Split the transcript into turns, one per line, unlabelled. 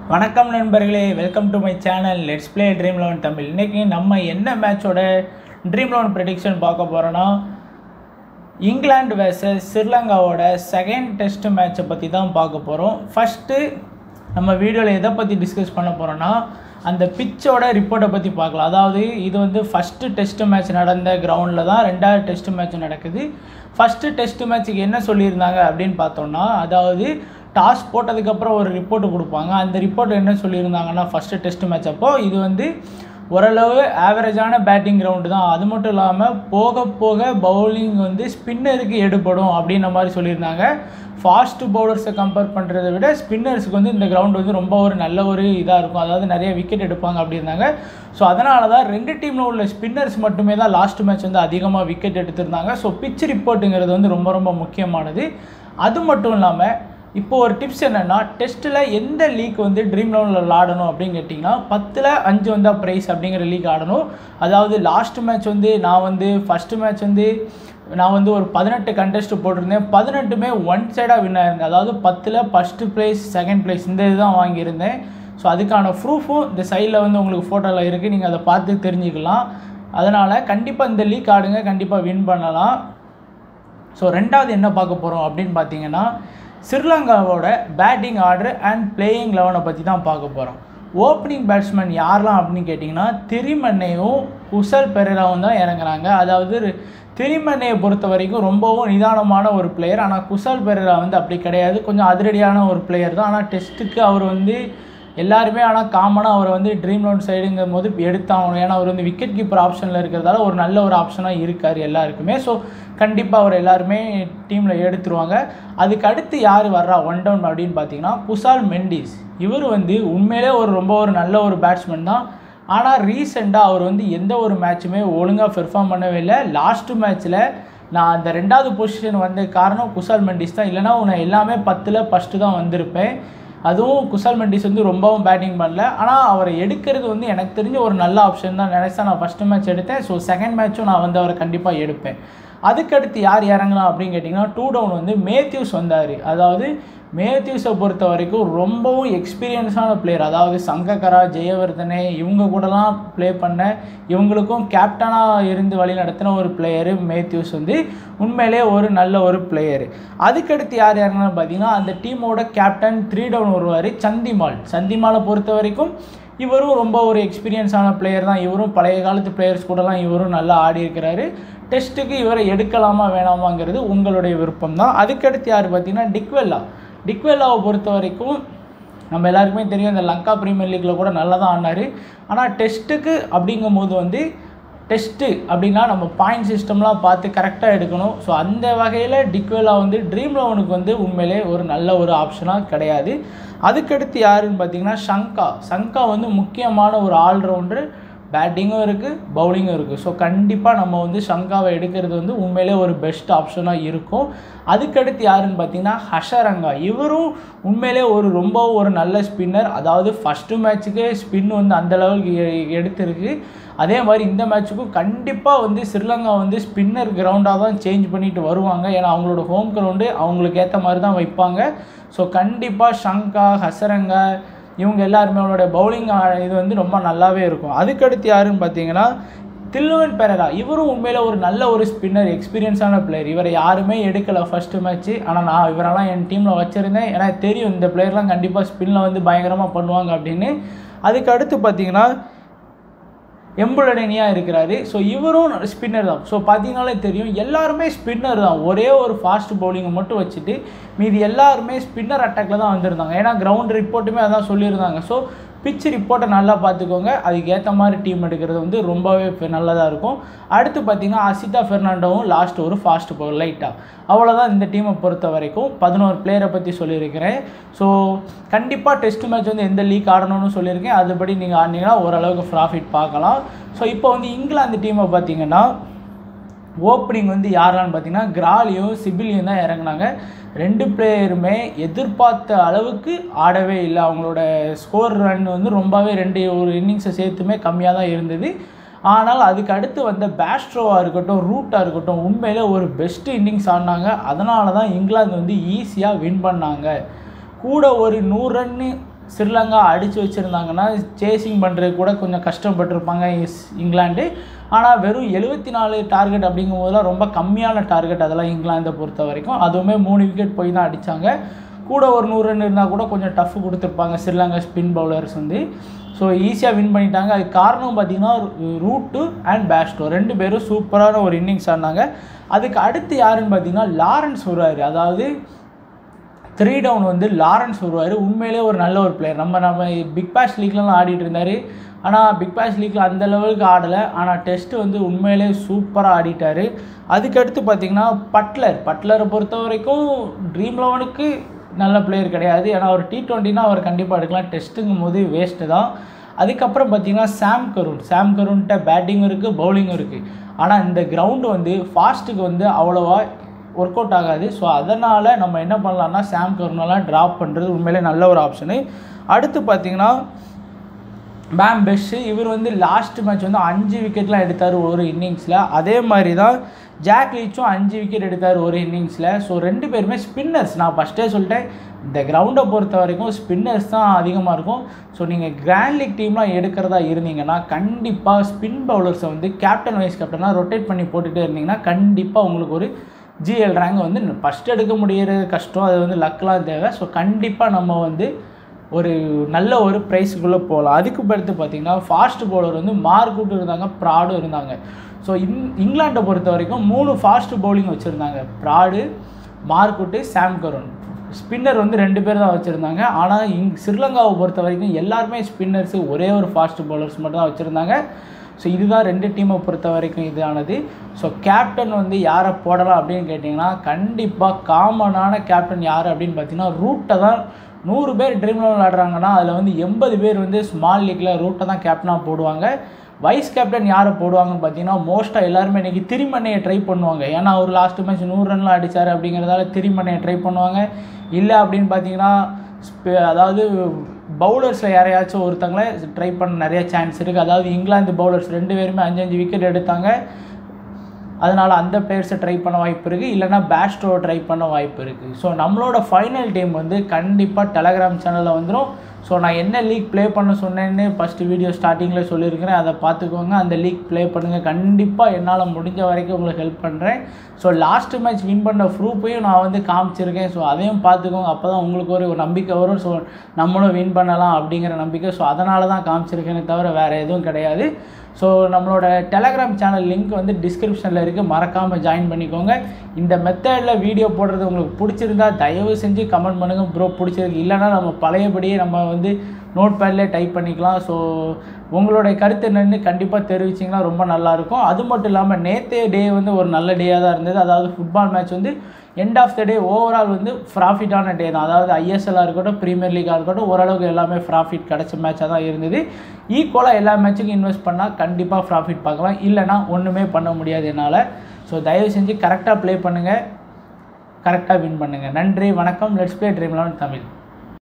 வணக்கம் நண்பர்களே welcome to my channel let's play Dream Eleven Tamil இன்றைக்கி நம்ம என்ன மேட்சோட ட்ரீம் லெவன் ப்ரெடிக்ஷன் பார்க்க போகிறோன்னா இங்கிலாந்து வேர்சஸ் ஸ்ரீலங்காவோட செகண்ட் டெஸ்ட் மேட்சை பற்றி தான் பார்க்க போகிறோம் ஃபஸ்ட்டு நம்ம வீடியோவில் எதை பற்றி டிஸ்கஸ் பண்ண போகிறோன்னா அந்த பிச்சோட ரிப்போர்ட்டை பற்றி பார்க்கலாம் அதாவது இது வந்து ஃபஸ்ட்டு டெஸ்ட் மேட்ச் நடந்த கிரவுண்டில் தான் ரெண்டாவது டெஸ்ட் மேட்ச் நடக்குது ஃபஸ்ட்டு டெஸ்ட் மேட்ச்சுக்கு என்ன சொல்லியிருந்தாங்க அப்படின்னு பார்த்தோம்னா அதாவது டாஸ் போட்டதுக்கப்புறம் ஒரு ரிப்போர்ட் கொடுப்பாங்க அந்த ரிப்போர்ட் என்ன சொல்லியிருந்தாங்கன்னா ஃபஸ்ட்டு டெஸ்ட் மேட்ச் அப்போ இது வந்து ஓரளவு ஆவரேஜான பேட்டிங் கிரவுண்டு தான் அது மட்டும் இல்லாமல் போக போக பவுலிங் வந்து ஸ்பின்னருக்கு எடுபடும் அப்படின்ற மாதிரி சொல்லியிருந்தாங்க ஃபாஸ்ட் பவுலர்ஸை கம்பேர் பண்ணுறதை விட ஸ்பின்னர்ஸுக்கு வந்து இந்த கிரவுண்ட் வந்து ரொம்ப ஒரு நல்ல ஒரு இதாக இருக்கும் அதாவது நிறைய விக்கெட் எடுப்பாங்க அப்படின்னாங்க ஸோ அதனால தான் ரெண்டு டீமில் உள்ள ஸ்பின்னர்ஸ் மட்டுமே தான் லாஸ்ட் மேட்ச் வந்து அதிகமாக விக்கெட் எடுத்திருந்தாங்க ஸோ பிச் ரிப்போர்ட்டுங்கிறது வந்து ரொம்ப ரொம்ப முக்கியமானது அது மட்டும் இல்லாமல் இப்போ ஒரு டிப்ஸ் என்னென்னா டெஸ்ட்டில் எந்த லீக் வந்து ட்ரீம் லெவனில் விளாடணும் அப்படின்னு கேட்டிங்கன்னா பத்தில் அஞ்சு வந்தால் ப்ரைஸ் அப்படிங்கிற லீக் ஆடணும் அதாவது லாஸ்ட் மேட்ச் வந்து நான் வந்து ஃபஸ்ட்டு மேட்ச் வந்து நான் வந்து ஒரு பதினெட்டு கண்டெஸ்ட் போட்டிருந்தேன் பதினெட்டுமே ஒன் சைடாக வின் ஆயிருந்தேன் அதாவது பத்தில் ஃபஸ்ட்டு ப்ரைஸ் செகண்ட் ப்ரைஸ் இந்த இதுதான் வாங்கியிருந்தேன் ஸோ அதுக்கான ப்ரூஃபும் இந்த சைடில் வந்து உங்களுக்கு ஃபோட்டோவில் இருக்குது நீங்கள் அதை பார்த்து தெரிஞ்சுக்கலாம் அதனால் கண்டிப்பாக இந்த லீக் ஆடுங்க கண்டிப்பாக வின் பண்ணலாம் ஸோ ரெண்டாவது என்ன பார்க்க போகிறோம் அப்படின்னு பார்த்தீங்கன்னா ஸ்ரீலங்காவோட பேட்டிங் ஆர்டர் அண்ட் பிளேயிங் லெவனை பற்றி தான் பார்க்க போகிறோம் ஓப்பனிங் பேட்ஸ்மேன் யாரெல்லாம் அப்படின்னு கேட்டிங்கன்னா திரிமன்னையும் குசல் பெரேராவும் தான் இறங்குறாங்க அதாவது திரிமன்னையை பொறுத்த வரைக்கும் ரொம்பவும் நிதானமான ஒரு பிளேயர் ஆனால் குசல் பெரேரா வந்து அப்படி கிடையாது கொஞ்சம் அதிரடியான ஒரு பிளேயர் தான் ஆனால் டெஸ்ட்டுக்கு அவர் வந்து எல்லாருமே ஆனால் காமனாக அவர் வந்து ட்ரீம் லோன் சைடுங்கும் போது எடுத்தாகணும் ஏன்னா அவர் வந்து விக்கெட் கீப்பர் ஆப்ஷனில் இருக்கிறதால ஒரு நல்ல ஒரு ஆப்ஷனாக இருக்கார் எல்லாருக்குமே ஸோ கண்டிப்பாக அவர் எல்லாருமே டீமில் எடுத்துருவாங்க அதுக்கு அடுத்து யார் வர்றா ஒன் டவுன் அப்படின்னு பார்த்தீங்கன்னா குசால் மெண்டிஸ் இவர் வந்து உண்மையிலே ஒரு ரொம்ப ஒரு நல்ல ஒரு பேட்ஸ்மேன் தான் ஆனால் ரீசெண்டாக அவர் வந்து எந்த ஒரு மேட்சுமே ஒழுங்காக பெர்ஃபார்ம் பண்ணவே இல்லை லாஸ்ட்டு மேட்ச்சில் நான் அந்த ரெண்டாவது பொசிஷன் வந்த காரணம் குசால் மெண்டிஸ் தான் இல்லைனா உன்னை எல்லாமே பத்தில் ஃபஸ்ட்டு தான் வந்திருப்பேன் அதுவும் குசால் மெண்டிஸ் வந்து ரொம்பவும் பேட்டிங் பண்ணல ஆனால் அவரை எடுக்கிறது வந்து எனக்கு தெரிஞ்ச ஒரு நல்ல ஆப்ஷன் தான் நினச்சா நான் ஃபஸ்ட்டு மேட்ச் எடுத்தேன் ஸோ செகண்ட் மேட்ச்சும் நான் வந்து அவரை கண்டிப்பாக எடுப்பேன் அதுக்கடுத்து யார் இறங்கலாம் அப்படின்னு கேட்டிங்கன்னா டூ டவுன் வந்து மேத்யூஸ் வந்தார் அதாவது மேத்யூஸை பொறுத்த வரைக்கும் ரொம்பவும் எக்ஸ்பீரியன்ஸான பிளேயர் அதாவது சங்ககரா ஜெயவர்தனே இவங்க கூடலாம் ப்ளே பண்ண இவங்களுக்கும் கேப்டனாக இருந்து வழி நடத்தின ஒரு பிளேயரு மேத்யூஸ் வந்து உண்மையிலே ஒரு நல்ல ஒரு பிளேயரு அதுக்கடுத்து யார் யாருன்னு பார்த்தீங்கன்னா அந்த டீமோட கேப்டன் த்ரீ டவுன் வருவார் சந்திமால் சந்திமாலை பொறுத்த வரைக்கும் இவரும் ரொம்ப ஒரு எக்ஸ்பீரியன்ஸான பிளேயர் தான் இவரும் பழைய காலத்து பிளேயர்ஸ் கூடலாம் இவரும் நல்லா ஆடி இருக்கிறாரு டெஸ்ட்டுக்கு இவரை எடுக்கலாமா வேணாமாங்கிறது உங்களுடைய விருப்பம் தான் அதுக்கடுத்து யார் பார்த்தீங்கன்னா டிக்வெல்லா டிக்வெல்லாவை பொறுத்த வரைக்கும் நம்ம எல்லாருக்குமே தெரியும் இந்த லங்கா ப்ரீமியர் லீக்கில் கூட நல்லா தான் ஆடினார் ஆனால் டெஸ்ட்டுக்கு அப்படிங்கும்போது வந்து டெஸ்ட்டு அப்படின்னா நம்ம பாயிண்ட் சிஸ்டம்லாம் பார்த்து கரெக்டாக எடுக்கணும் ஸோ அந்த வகையில் டிக்வெலா வந்து ட்ரீம் லெவனுக்கு வந்து உண்மையிலே ஒரு நல்ல ஒரு ஆப்ஷனாக கிடையாது அதுக்கடுத்து யாருன்னு பார்த்தீங்கன்னா ஷங்கா சங்கா வந்து முக்கியமான ஒரு ஆல்ரவுண்டர் பேட்டிங்கும் இருக்குது பவுலிங்கும் இருக்குது ஸோ கண்டிப்பாக நம்ம வந்து ஷங்காவை எடுக்கிறது வந்து உண்மையிலே ஒரு பெஸ்ட் ஆப்ஷனாக இருக்கும் அதுக்கடுத்து யாருன்னு பார்த்தீங்கன்னா ஹஷரங்கா இவரும் உண்மையிலே ஒரு ரொம்ப ஒரு நல்ல ஸ்பின்னர் அதாவது ஃபஸ்ட்டு மேட்ச்சுக்கே ஸ்பின் வந்து அந்த லெவலுக்கு எடுத்திருக்கு அதே மாதிரி இந்த மேட்ச்சுக்கும் கண்டிப்பாக வந்து ஸ்ரீலங்கா வந்து ஸ்பின்னர் கிரவுண்டாக தான் சேஞ்ச் பண்ணிட்டு வருவாங்க ஏன்னா அவங்களோட ஹோம் கிரவுண்டு அவங்களுக்கு ஏற்ற மாதிரி தான் வைப்பாங்க ஸோ கண்டிப்பாக ஷங்கா ஹசரங்கா இவங்க எல்லாருமே அவங்களோட பவுலிங் இது வந்து ரொம்ப நல்லாவே இருக்கும் அதுக்கடுத்து யாருன்னு பார்த்தீங்கன்னா தில்லுவன் பெரரா இவரும் உண்மையில் ஒரு நல்ல ஒரு ஸ்பின்னர் எக்ஸ்பீரியன்ஸான பிளேயர் இவரை யாருமே எடுக்கலை ஃபஸ்ட்டு மேட்ச்சு ஆனால் நான் இவரெல்லாம் என் டீமில் வச்சுருந்தேன் ஏன்னா தெரியும் இந்த பிளேயர்லாம் கண்டிப்பாக ஸ்பின்னில் வந்து பயங்கரமாக பண்ணுவாங்க அப்படின்னு அதுக்கு அடுத்து பார்த்தீங்கன்னா எம்புலடனியாக இருக்கிறாரு ஸோ இவரும் ஸ்பின்னர் தான் ஸோ பார்த்தீங்கனாலே தெரியும் எல்லாருமே ஸ்பின்னர் தான் ஒரே ஒரு ஃபாஸ்ட் பவுலிங்கை மட்டும் வச்சுட்டு மீதி எல்லாருமே ஸ்பின்னர் அட்டாக்ல தான் வந்திருந்தாங்க ஏன்னா கிரவுண்ட் ரிப்போர்ட்டுமே அதான் சொல்லியிருந்தாங்க ஸோ பிச் ரிப்போர்ட்டை நல்லா பார்த்துக்கோங்க அதுக்கு ஏற்ற மாதிரி டீம் எடுக்கிறது வந்து ரொம்பவே நல்லதாக இருக்கும் அடுத்து பார்த்தீங்கன்னா அசிதா ஃபெர்னாண்டோவும் லாஸ்ட் ஒரு ஃபாஸ்ட் பவுல் லைட்டாக அவ்வளோதான் இந்த டீமை பொறுத்த வரைக்கும் பதினோரு பிளேயரை பற்றி சொல்லியிருக்கிறேன் ஸோ கண்டிப்பாக டெஸ்ட் மேட்ச் வந்து எந்த லீக் ஆடணும்னு சொல்லியிருக்கேன் அதுபடி நீங்கள் ஆடினீங்கன்னா ஓரளவுக்கு ப்ராஃபிட் பார்க்கலாம் ஸோ இப்போ வந்து இங்கிலாந்து டீமை பார்த்தீங்கன்னா ஓப்பனிங் வந்து யாரெல்லாம் பார்த்தீங்கன்னா கிராலியும் சிபிலியும் தான் இறங்குனாங்க ரெண்டு பிளேயருமே எதிர்பார்த்த அளவுக்கு ஆடவே இல்லை அவங்களோட ஸ்கோர் ரன் வந்து ரொம்பவே ரெண்டு ஒரு இன்னிங்ஸை சேர்த்துமே கம்மியாக தான் இருந்தது ஆனால் அதுக்கு அடுத்து வந்த பேஸ்ட்ரோவாக இருக்கட்டும் ரூட்டாக இருக்கட்டும் உண்மையிலே ஒரு பெஸ்ட் இன்னிங்ஸ் ஆடினாங்க அதனால தான் இங்கிலாந்து வந்து ஈஸியாக வின் பண்ணாங்க கூட ஒரு நூறு ரன்னு ஸ்ரீலங்கா அடித்து வச்சுருந்தாங்கன்னா சேசிங் பண்ணுறது கூட கொஞ்சம் கஷ்டப்பட்டிருப்பாங்க இஸ் இங்கிலாந்து ஆனால் வெறும் எழுபத்தி நாலு டார்கெட் அப்படிங்கும் போதெல்லாம் ரொம்ப கம்மியான டார்கெட் அதெல்லாம் இங்கிலாந்தை பொறுத்த வரைக்கும் அதுவுமே மூணு விக்கெட் போய் தான் அடித்தாங்க கூட ஒரு நூறு ரன் இருந்தால் கூட கொஞ்சம் டஃப் கொடுத்துருப்பாங்க ஸ்ரீலங்கா ஸ்பின் பவுலர்ஸ் வந்து ஸோ ஈஸியாக வின் பண்ணிட்டாங்க அதுக்கு காரணம் பார்த்தீங்கன்னா ரூட்டு அண்ட் பேஸ்டோ ரெண்டு பேரும் சூப்பரான ஒரு இன்னிங்ஸ் ஆடினாங்க அதுக்கு அடுத்து யாருன்னு பார்த்தீங்கன்னா லாரன்ஸ் வருவார் அதாவது த்ரீ டவுன் வந்து லாரன்ஸ் வருவார் உண்மையிலே ஒரு நல்ல ஒரு பிளேயர் நம்ம நம்ம பிக் பாஸ் லீக்லாம் ஆடிட்டு இருந்தார் ஆனால் பிக் பாஸ் லீக்கில் அந்த லெவலுக்கு ஆடலை ஆனால் டெஸ்ட்டு வந்து உண்மையிலே சூப்பராக ஆடிட்டார் அதுக்கடுத்து பார்த்திங்கன்னா பட்லர் பட்லரை பொறுத்த வரைக்கும் ட்ரீம் லெவனுக்கு நல்ல பிளேயர் கிடையாது ஏன்னா அவர் டி ட்வெண்ட்டினா அவர் கண்டிப்பாக எடுக்கலாம் டெஸ்ட்டுங்கும் போது வேஸ்ட்டு தான் அதுக்கப்புறம் பார்த்தீங்கன்னா சாம் கருண் சாம் கருண்கிட்ட பேட்டிங்கும் இருக்குது பவுலிங்கும் இருக்குது ஆனால் இந்த கிரவுண்டு வந்து ஃபாஸ்ட்டுக்கு வந்து அவ்வளோவா ஒர்க் அவுட் ஆகாது ஸோ அதனால் நம்ம என்ன பண்ணலாம்னா சாம் கருணெல்லாம் ட்ராப் பண்ணுறது உண்மையிலே நல்ல ஒரு ஆப்ஷனு அடுத்து பார்த்தீங்கன்னா பேம் பெஸ்ஸு இவர் வந்து லாஸ்ட் மேட்ச் வந்து அஞ்சு விக்கெட்லாம் எடுத்தார் ஒரு இன்னிங்ஸில் அதே மாதிரி தான் ஜாக் லீச்சும் அஞ்சு விக்கெட் எடுத்தார் ஒரு இன்னிங்ஸில் ஸோ ரெண்டு பேருமே ஸ்பின்னர்ஸ் நான் ஃபஸ்ட்டே சொல்லிட்டேன் இந்த கிரவுண்டை பொறுத்த வரைக்கும் ஸ்பின்னர்ஸ் தான் அதிகமாக இருக்கும் ஸோ நீங்கள் கிராண்ட் லீக் டீம்லாம் எடுக்கிறதா இருந்தீங்கன்னா கண்டிப்பாக ஸ்பின் பவுலர்ஸை வந்து கேப்டன் வைஸ் கேப்டனாக ரொட்டேட் பண்ணி போட்டுகிட்டே இருந்தீங்கன்னா கண்டிப்பாக உங்களுக்கு ஒரு ஜிஎல் ரேங்க் வந்து ஃபஸ்ட் எடுக்க முடியறது கஷ்டம் அது வந்து லக்லாம் தேவை ஸோ கண்டிப்பாக நம்ம வந்து ஒரு நல்ல ஒரு ப்ரைஸுக்குள்ளே போகலாம் அதுக்கு அடுத்து பார்த்தீங்கன்னா ஃபாஸ்ட் பவுலர் வந்து மார்க்குட்டும் இருந்தாங்க ப்ராடும் இருந்தாங்க ஸோ இங் இங்கிலாண்டை பொறுத்த வரைக்கும் மூணு ஃபாஸ்ட் பவுலிங் வச்சுருந்தாங்க Broad Mark Wood Sam Curran spinner வந்து ரெண்டு பேர் தான் வச்சுருந்தாங்க ஆனால் இங் ஸ்ரீலங்காவை பொறுத்த வரைக்கும் எல்லாருமே ஸ்பின்னர்ஸு ஒரே ஒரு ஃபாஸ்ட் பவுலர்ஸ் மட்டும் தான் வச்சுருந்தாங்க ஸோ இதுதான் ரெண்டு டீமை பொறுத்த வரைக்கும் இதானது ஸோ கேப்டன் வந்து யாரை போடலாம் அப்படின்னு கேட்டிங்கன்னா கண்டிப்பாக காமனான கேப்டன் யார் அப்படின்னு பார்த்தீங்கன்னா ரூட்டை தான் நூறு பேர் ட்ரீம் லெவல் விளாடுறாங்கன்னா அதில் வந்து எண்பது பேர் வந்து ஸ்மால் லீக்கில் ரூட்டை தான் கேப்டனாக போடுவாங்க வைஸ் கேப்டன் யாரை போடுவாங்கன்னு பார்த்தீங்கன்னா மோஸ்ட்டாக எல்லாருமே இன்றைக்கி திரிமண்ணையை ட்ரை பண்ணுவாங்க ஏன்னா அவர் லாஸ்ட் மேட்ச் நூறு ரன்லாம் அடித்தார் அப்படிங்கிறதால திரிமண்ணையை ட்ரை பண்ணுவாங்க இல்லை அப்படின்னு பார்த்தீங்கன்னா அதாவது பவுலர்ஸில் யாரையாச்சும் ஒருத்தங்களை ட்ரை பண்ண நிறைய சான்ஸ் இருக்குது அதாவது இங்கிலாந்து பவுலர்ஸ் ரெண்டு பேருமே அஞ்சு அஞ்சு விக்கெட் எடுத்தாங்க அதனால் அந்த பிளேயர்ஸை ட்ரை பண்ண வாய்ப்பு இருக்குது இல்லைனா பேஸ்டோ ட்ரை பண்ண வாய்ப்பு இருக்குது ஸோ நம்மளோட ஃபைனல் டீம் வந்து கண்டிப்பாக டெலகிராம் சேனலில் வந்துடும் ஸோ நான் என்ன லீக் ப்ளே பண்ண சொன்னேன்னு ஃபஸ்ட்டு வீடியோ ஸ்டார்டிங்கில் சொல்லியிருக்கிறேன் அதை பார்த்துக்கோங்க அந்த லீக் ப்ளே பண்ணுங்கள் கண்டிப்பாக என்னால் முடிஞ்ச வரைக்கும் உங்களுக்கு ஹெல்ப் பண்ணுறேன் ஸோ லாஸ்ட் மேட்ச் வின் பண்ண ப்ரூஃபையும் நான் வந்து காமிச்சிருக்கேன் ஸோ அதையும் பார்த்துக்கோங்க அப்போ தான் உங்களுக்கு ஒரு நம்பிக்கை வரும் ஸோ நம்மளும் வின் பண்ணலாம் அப்படிங்கிற நம்பிக்கை ஸோ அதனால தான் காமிச்சிருக்கேனே தவிர வேறு எதுவும் கிடையாது ஸோ நம்மளோட டெலகிராம் சேனல் லிங்க் வந்து டிஸ்கிரிப்ஷனில் இருக்குது மறக்காமல் ஜாயின் பண்ணிக்கோங்க இந்த மெத்தடில் வீடியோ போடுறது உங்களுக்கு பிடிச்சிருந்தா தயவு செஞ்சு கமெண்ட் பண்ணுங்கள் ப்ரோ பிடிச்சிருக்கு இல்லைனா நம்ம பழையபடியே நம்ம வந்து நோட் பேட்லேயே டைப் பண்ணிக்கலாம் ஸோ உங்களுடைய கருத்து என்னன்னு கண்டிப்பாக தெரிவிச்சிங்கன்னா ரொம்ப நல்லாயிருக்கும் அது மட்டும் இல்லாமல் நேற்றே டே வந்து ஒரு நல்ல டேயாக தான் இருந்தது அதாவது ஃபுட்பால் மேட்ச் வந்து end of the day overall வந்து ப்ராஃபிட்டான டே தான் அதாவது ஐஎஸ்எல்லாக இருக்கட்டும் ப்ரீமியர் லீக்காக இருக்கட்டும் ஓரளவுக்கு எல்லாமே ப்ராஃபிட் கிடச்ச மேட்சாக தான் இருந்தது ஈக்குவலாக எல்லா மேட்சுக்கும் இன்வெஸ்ட் பண்ணால் கண்டிப்பாக ப்ராஃபிட் பார்க்கலாம் இல்லைனா ஒன்றுமே பண்ண முடியாது என்னால் ஸோ தயவு செஞ்சு கரெக்டாக ப்ளே பண்ணுங்கள் கரெக்டாக வின் பண்ணுங்கள் நன்றி வணக்கம் let's play Dream Eleven Tamil